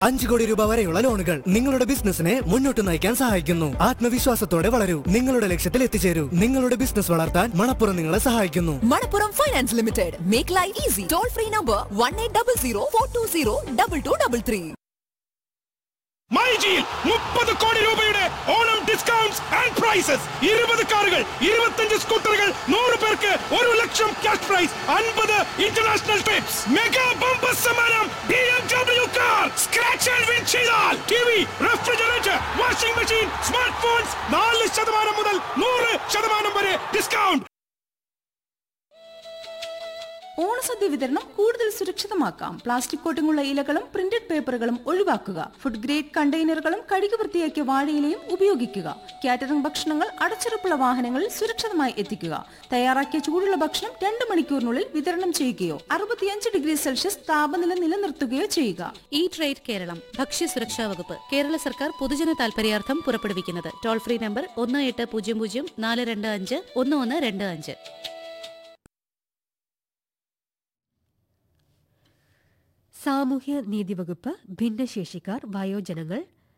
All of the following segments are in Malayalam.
അഞ്ചു കോടി രൂപ വരെയുള്ള ലോണുകൾ നിങ്ങളുടെ ബിസിനസിനെ മുന്നോട്ട് നയിക്കാൻ സഹായിക്കുന്നു ആത്മവിശ്വാസത്തോടെ വളരൂ നിങ്ങളുടെ ലക്ഷ്യത്തിൽ എത്തിച്ചേരൂ നിങ്ങളുടെ ബിസിനസ് വളർത്താൻ മണപ്പുറം നിങ്ങളെ സഹായിക്കുന്നു Manappuram finance limited make life easy toll free number one eight double zero four two zero double two double three മൈജിയിൽ മുപ്പത് കോടി രൂപയുടെ ഓണം ഡിസ്കൗണ്ട്സ് ആൻഡ് പ്രൈസസ് ഇരുപത് കാറുകൾ ഇരുപത്തഞ്ച് സ്കൂട്ടറുകൾ നൂറ് പേർക്ക് ഒരു ലക്ഷം ക്യാഷ് പ്രൈസ് അൻപത് ഇന്റർനാഷണൽ ട്രിപ്സ് മെഗാ ബമ്പർ സമ്മാനം B M W car scratch and win ചെയ്താൽ T V refrigerator washing machine smart phones നാല് ശതമാനം മുതൽ നൂറ് ശതമാനം വരെ ഡിസ്കൗണ്ട് ഓണസദ്യ വിതരണം കൂടുതൽ സുരക്ഷിതമാക്കാം പ്ലാസ്റ്റിക് കോട്ടിങ്ങുള്ള ഇലകളും പ്രിന്റഡ് പേപ്പറുകളും ഒഴിവാക്കുക ഫുഡ് ഗ്രേഡ് കണ്ടെയ്നറുകളും കഴുകി വൃത്തിയാക്കിയ വാഴയിലയും ഉപയോഗിക്കുക കാറ്ററിംഗ് ഭക്ഷണങ്ങൾ അടച്ചുറപ്പുള്ള വാഹനങ്ങളിൽ സുരക്ഷിതമായി എത്തിക്കുക തയ്യാറാക്കിയ ചൂടുള്ള ഭക്ഷണം രണ്ട് മണിക്കൂറിനുള്ളിൽ വിതരണം ചെയ്യുകയോ അറുപത്തിയഞ്ച് ഡിഗ്രി സെൽഷ്യസ് താപനില നിലനിർത്തുകയോ ചെയ്യുക ഈ ട്രേഡ് കേരളം ഭക്ഷ്യസുരക്ഷാ വകുപ്പ് കേരള സർക്കാർ പൊതുജന താൽപര്യാർത്ഥം പുറപ്പെടുവിക്കുന്നത് ടോൾ ഫ്രീ നമ്പർ ഒന്ന് എട്ട് പൂജ്യം പൂജ്യം നാല് രണ്ട് അഞ്ച് ഒന്ന് ഒന്ന് രണ്ട് അഞ്ച് സാമൂഹ്യ നീതി വകുപ്പ് ഭിന്നശേഷിക്കാർ വയോജനങ്ങൾ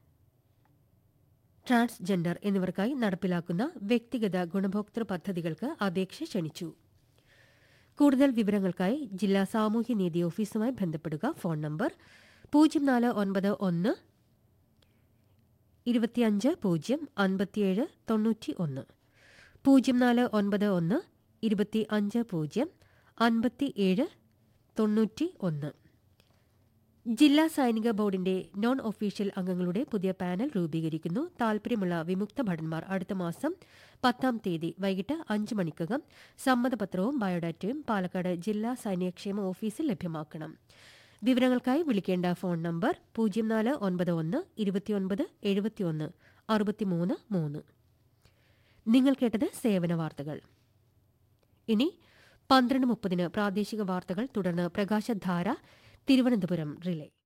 ട്രാൻസ്ജെൻഡർ എന്നിവർക്കായി നടപ്പിലാക്കുന്ന വ്യക്തിഗത ഗുണഭോക്തൃ പദ്ധതികൾക്ക് അപേക്ഷ ക്ഷണിച്ചു കൂടുതൽ വിവരങ്ങൾക്കായി ജില്ലാ സാമൂഹ്യ നീതി ഓഫീസുമായി ബന്ധപ്പെടുക ഫോൺ നമ്പർ പൂജ്യം നാല് ഒൻപത് ഒന്ന് ഇരുപത്തിയഞ്ച് പൂജ്യം അൻപത്തിയേഴ് തൊണ്ണൂറ്റി ഒന്ന് പൂജ്യം നാല് ഒൻപത് ഒന്ന് ഇരുപത്തി അഞ്ച് പൂജ്യം അൻപത്തി ഏഴ് തൊണ്ണൂറ്റി ഒന്ന് ജില്ലാ സൈനിക ബോർഡിന്റെ നോൺ ഒഫീഷ്യൽ അംഗങ്ങളുടെ പുതിയ പാനൽ രൂപീകരിക്കുന്നു താൽപര്യമുള്ള വിമുക്ത ഭടന്മാർ അടുത്ത മാസം പത്താം തീയതി വൈകിട്ട് അഞ്ച് മണിക്കകം സമ്മതപത്രവും ബയോഡാറ്റയും പാലക്കാട് ജില്ലാ സൈനികക്ഷേമ ഓഫീസിൽ ലഭ്യമാക്കണം വിവരങ്ങൾക്കായി വിളിക്കേണ്ട ഫോൺ നമ്പർ പൂജ്യം നാല് ഒൻപത് ഒന്ന് ഇരുപത്തിയൊൻപത് എഴുപത്തിയൊന്ന് അറുപത്തിമൂന്ന് മൂന്ന് നിങ്ങൾ കേട്ടത് സേവന വാർത്തകൾ ഇനി പന്ത്രണ്ട് മുപ്പതിന് പ്രാദേശിക വാർത്തകൾ തുടർന്ന് പ്രകാശധാര തിരുവനന്തപുരം റിലേ